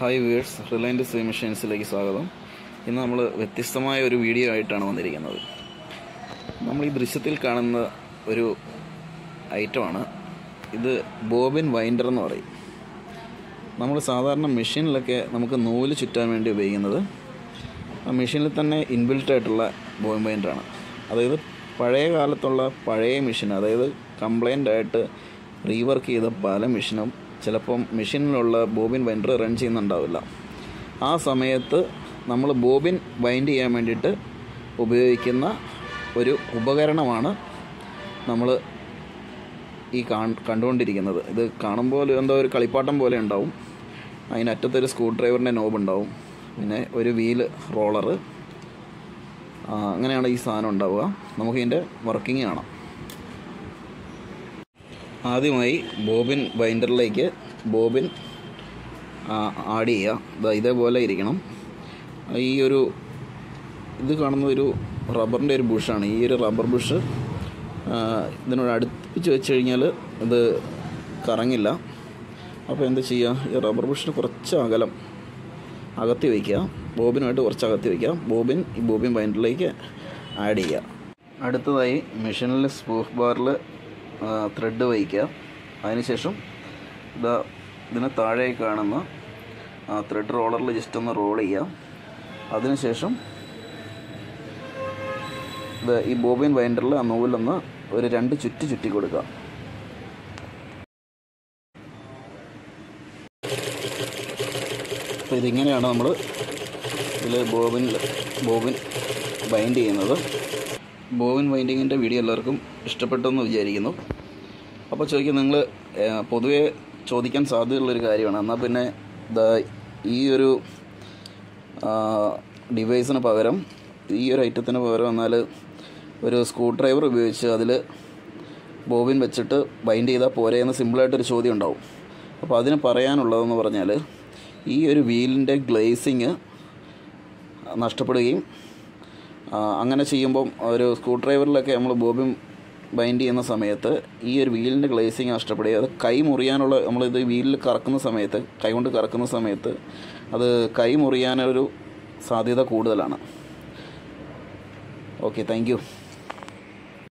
hi വേഴ്സ് Reliance സ്വീ മെഷീൻസിലേക്ക് സ്വാഗതം ഇന്ന് നമ്മൾ വ്യത്യസ്തമായ ഒരു വീഡിയോ ആയിട്ടാണ് വന്നിരിക്കുന്നത് നമ്മൾ ഈ ദൃശ്യത്തിൽ കാണുന്ന ഒരു ഐറ്റമാണ് ഇത് ബോബിൻ വൈൻഡർ എന്ന് പറയും നമ്മൾ സാധാരണ മെഷീനിലൊക്കെ നമുക്ക് നൂല് ചുറ്റാൻ വേണ്ടി ഉപയോഗിക്കുന്നത് ആ മെഷീനിൽ തന്നെ ഇൻബിൽറ്റ് ആയിട്ടുള്ള ബോബിൻ വൈൻഡറാണ് അതായത് പഴയ കാലത്തുള്ള പഴയ മെഷീൻ അതായത് കംപ്ലൈൻ്റ് ആയിട്ട് റീവർക്ക് ചെയ്ത പല മെഷീനും ചിലപ്പം മെഷീനിലുള്ള ബോബിൻ വൈൻഡർ റൺ ചെയ്യുന്നുണ്ടാവില്ല ആ സമയത്ത് നമ്മൾ ബോബിൻ വൈൻഡ് ചെയ്യാൻ വേണ്ടിയിട്ട് ഉപയോഗിക്കുന്ന ഒരു ഉപകരണമാണ് നമ്മൾ ഈ കാ കണ്ടുകൊണ്ടിരിക്കുന്നത് ഇത് കാണുമ്പോൾ എന്തോ ഒരു കളിപ്പാട്ടം പോലെ ഉണ്ടാവും അതിനറ്റത്തൊരു സ്ക്രൂ ഡ്രൈവറിൻ്റെ നോബ് ഉണ്ടാവും പിന്നെ ഒരു വീല് റോളറ് അങ്ങനെയാണ് ഈ സാധനം ഉണ്ടാവുക നമുക്ക് ഇതിൻ്റെ വർക്കിംഗ് കാണാം ആദ്യമായി ബോബിൻ ബൈൻഡറിലേക്ക് ബോബിൻ ആഡ് ചെയ്യുക ദാ ഇതേപോലെ ഇരിക്കണം ഈ ഒരു ഇത് കാണുന്ന ഒരു റബ്ബറിൻ്റെ ഒരു ബുഷാണ് ഈ ഒരു റബ്ബർ ബുഷ് ഇതിനോട് അടുപ്പിച്ച് വെച്ച് കഴിഞ്ഞാൽ ഇത് കറങ്ങില്ല അപ്പോൾ എന്ത് ചെയ്യുക ഈ റബ്ബർ ബുഷിന് കുറച്ച് അകലം അകത്തി വയ്ക്കുക ബോബിനുമായിട്ട് കുറച്ച് അകത്തി വയ്ക്കുക ബോബിൻ ഈ ബോബിൻ ബൈൻഡറിലേക്ക് ആഡ് ചെയ്യുക അടുത്തതായി മെഷീനിൽ സ്പൂഫ് ബാറിൽ ത്രെഡ് വയ്ക്കുക അതിനുശേഷം ഇതാ ഇതിന് താഴെ കാണുന്ന ത്രെഡ് റോളറിൽ ജസ്റ്റ് ഒന്ന് റോൾ ചെയ്യുക അതിനുശേഷം ഇത് ഈ ബോബിൻ വൈൻഡറിൽ ആ നൂലൊന്ന് ഒരു രണ്ട് ചുറ്റി ചുറ്റി കൊടുക്കുക അപ്പോൾ ഇതിങ്ങനെയാണ് നമ്മൾ ഇതിൽ ബോബിൻ ബോബിൻ ബൈൻഡ് ചെയ്യുന്നത് ബോബിൻ ബൈൻഡിങ്ങിൻ്റെ വീഡിയോ എല്ലാവർക്കും ഇഷ്ടപ്പെട്ടെന്ന് വിചാരിക്കുന്നു അപ്പോൾ ചോദിക്കും നിങ്ങൾ പൊതുവെ ചോദിക്കാൻ സാധ്യതയുള്ളൊരു കാര്യമാണ് എന്നാൽ പിന്നെ ദാ ഈ ഒരു ഡിവൈസിന് പകരം ഈ ഒരു ഐറ്റത്തിന് പകരം എന്നാൽ ഒരു സ്ക്രൂ ഡ്രൈവർ ഉപയോഗിച്ച് അതിൽ ബോബിൻ വെച്ചിട്ട് ബൈൻഡ് ചെയ്താൽ പോരെ എന്ന് സിമ്പിളായിട്ടൊരു ചോദ്യം ഉണ്ടാവും അപ്പോൾ അതിന് പറയാനുള്ളതെന്ന് പറഞ്ഞാൽ ഈ ഒരു വീലിൻ്റെ ഗ്ലേസിങ് നഷ്ടപ്പെടുകയും അങ്ങനെ ചെയ്യുമ്പം ഒരു സ്ക്രൂ ഡ്രൈവറിലൊക്കെ നമ്മൾ ബോബിൻ ബൈൻഡ് ചെയ്യുന്ന സമയത്ത് ഈ ഒരു വീലിൻ്റെ ഗ്ലേസിങ് നഷ്ടപ്പെടുക അത് കൈ മുറിയാനുള്ള നമ്മളിത് വീലിൽ കറക്കുന്ന സമയത്ത് കൈ കൊണ്ട് കറക്കുന്ന സമയത്ത് അത് കൈ മുറിയാനൊരു സാധ്യത കൂടുതലാണ് ഓക്കെ താങ്ക്